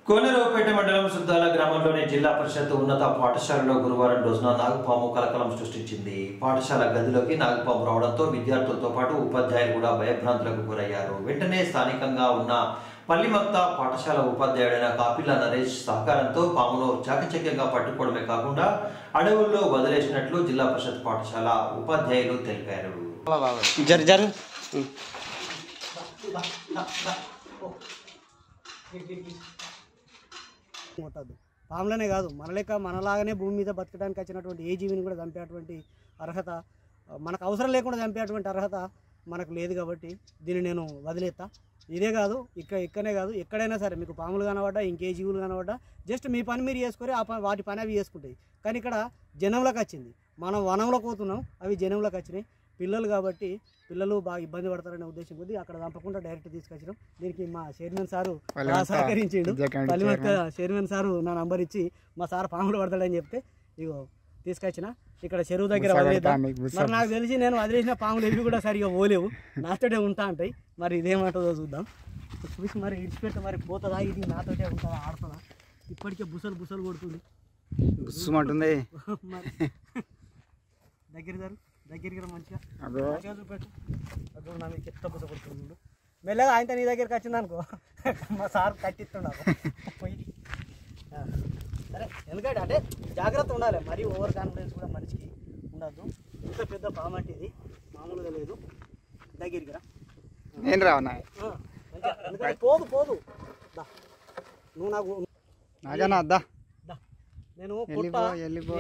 కోనరావుపేట మండలం సుద్దాల గ్రామంలోని జిల్లా పరిషత్ ఉన్నత పాఠశాలలో గురువారం రోజున నాగపాము కలకలం సృష్టించింది పాఠశాల గదిలోకి నాగపాము రావడంతో విద్యార్థులతో పాటు ఉపాధ్యాయులు కూడా భయభ్రాంతులకు గురయ్యారు వెంటనే స్థానికంగా ఉన్న పల్లిమత్త పాఠశాల ఉపాధ్యాయుడైన కాపిల నరేష్ సహకారంతో పామును చాకచక్యంగా పట్టుకోవడమే కాకుండా అడవుల్లో వదిలేసినట్లు జిల్లా పరిషత్ పాఠశాల ఉపాధ్యాయులు తెలిపారు జరు జరు కొట్టద్దు పాములనే కాదు మన లెక్క మనలాగానే భూమి మీద బతకడానికి వచ్చినటువంటి ఏ జీవిని కూడా చంపేటువంటి అర్హత ఆ, మనకు అవసరం లేకుండా చంపేటువంటి అర్హత మనకు లేదు కాబట్టి దీన్ని నేను వదిలేస్తా ఇదే కాదు ఇక్కడ ఇక్కడనే కాదు ఎక్కడైనా సరే మీకు పాములు కనబడ్డా ఇంకే జీవులు కనబడ్డా జస్ట్ మీ పని మీరు చేసుకొని ఆ పని వాటి పని అవి చేసుకుంటాయి కానీ ఇక్కడ జనంలోకి వచ్చింది మనం వనంలోకి పోతున్నాం అవి జనంలోకి వచ్చినాయి పిల్లలు కాబట్టి పిల్లలు బాగా ఇబ్బంది పడతారనే ఉద్దేశం కొద్దీ అక్కడ చంపకుండా డైరెక్ట్ తీసుకొచ్చినాం దీనికి మా చైర్మన్ సారు బాగా సహకరించిండు పల్లిమక్క చైర్మన్ సారు నా నంబర్ ఇచ్చి మా సార్ పాములు పడతాడని చెప్తే ఇగో తీసుకొచ్చిన ఇక్కడ చెరువు దగ్గర వదిలేద్దాం మరి నాకు తెలిసి నేను వదిలేసిన పాములు ఎవి కూడా సరిగా పోలేవు నాతోటే ఉంటా అంటాయి మరి ఇదేమంటుందో చూద్దాం చూసి మరి ఇడిచిపెడితే మరి పోతుందా ఇది నాతోటే ఉంటుందా ఆడుతుందా ఇప్పటికే బుసలు బుసలు కొడుతుంది గుస్సుమంటుంది మరి దగ్గర జరు దగ్గరికి రా మంచిగా అదో మంచిగా చూపెట్టు అదో నా మీకు ఎత్త బుస కొడుతుంది చూడు. మెల్లగా ఆయన నీ దగ్గరికి వచ్చింది అనుకో మా సార్ కట్టిస్తున్నాడు పోయి ఆ, సరే ఎందుకంటే అంటే జాగ్రత్త ఉండాలి మరీ ఓవర్ కాన్ఫిడెన్స్ కూడా మనిషికి ఉండద్దు ఇంత పెద్ద పాము అంటే ఇది మామూలుగా లేదు దగ్గరికి రా నేను రావనా ఆ, మంచిగా. ఎందుకంటే పోదు పోదు దా నువ్వు నాకు నాగనా అద్దా దా నేను వెళ్ళిపో పుట్ట వెళ్ళిపో